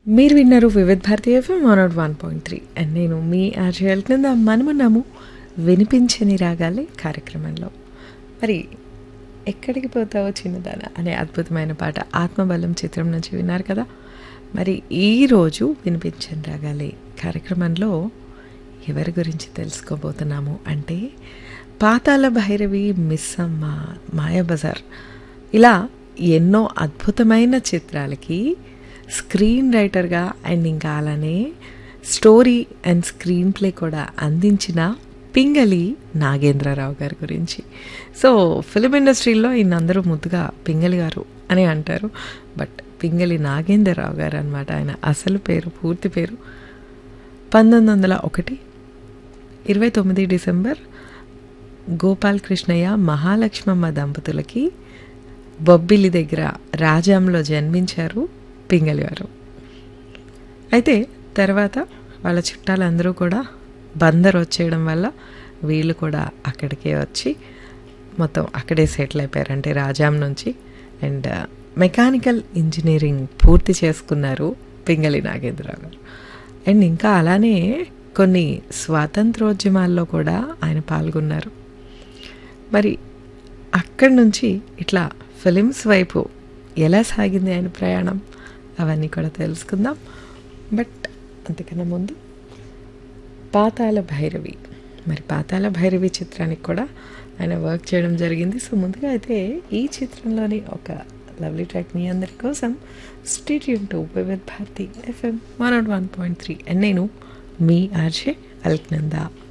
మీరు విన్నారు Vividh Bharati FM one naught one point three and నేను మీ ఆర్జేఎల్ కింద మనమున్నాము వినిపించని రాగాలి కార్యక్రమంలో మరి ఎక్కడికి పోతావో చిన్నదాన అనే అద్భుతమైన పాట ఆత్మబలం చిత్రం నుంచి విన్నారు కదా మరి ఈరోజు వినిపించని రాగాలి కార్యక్రమంలో ఎవరి గురించి తెలుసుకోబోతున్నాము అంటే పాతాల భైరవి మిస్సమ్మ మాయాబజార్ ఇలా ఎన్నో అద్భుతమైన చిత్రాలకి స్క్రీన్ రైటర్గా అండ్ ఇంకా అలానే స్టోరీ అండ్ స్క్రీన్ ప్లే కూడా అందించిన పింగళి నాగేంద్రరావు గారి గురించి సో ఫిలిం ఇండస్ట్రీలో ఈయన అందరూ ముద్దుగా పింగళి గారు అని అంటారు బట్ పింగళి నాగేంద్రరావు గారు అనమాట ఆయన అసలు పేరు పూర్తి పేరు పంతొమ్మిది వందల ఒకటి ఇరవై తొమ్మిది డిసెంబర్ గోపాల్ కృష్ణయ్య మహాలక్ష్మమ్మ దంపతులకి బొబ్బిలి దగ్గర రాజాంలో జన్మించారు పింగళి గారు అయితే తర్వాత వాళ్ళ చుట్టాలందరూ కూడా బందర్ వచ్చేయడం వల్ల వీళ్ళు కూడా అక్కడికే వచ్చి మొత్తం అక్కడే సెటిల్ అయిపోయారు అంటే రాజాం నుంచి అండ్ మెకానికల్ ఇంజనీరింగ్ పూర్తి చేసుకున్నారు పింగళి నాగేంద్రరావు గారు అండ్ ఇంకా అలానే కొన్ని స్వాతంత్రోద్యమాల్లో కూడా ఆయన పాల్గొన్నారు మరి అక్కడి నుంచి ఇట్లా ఫిలిమ్స్ వైపు ఎలా సాగింది ఆయన ప్రయాణం అవన్నీ కూడా తెలుసుకుందాం బట్ అంతకన్నా ముందు పాతాల భైరవి మరి పాతాల భైరవి చిత్రానికి కూడా ఆయన వర్క్ చేయడం జరిగింది సో ముందుగా అయితే ఈ చిత్రంలోని ఒక లవ్లీ ట్రాక్ మీ అందరి కోసం stay tuned to Vividh Bharati FM one naught one point three and నేను మీ ఆర్జే అల్క్నందా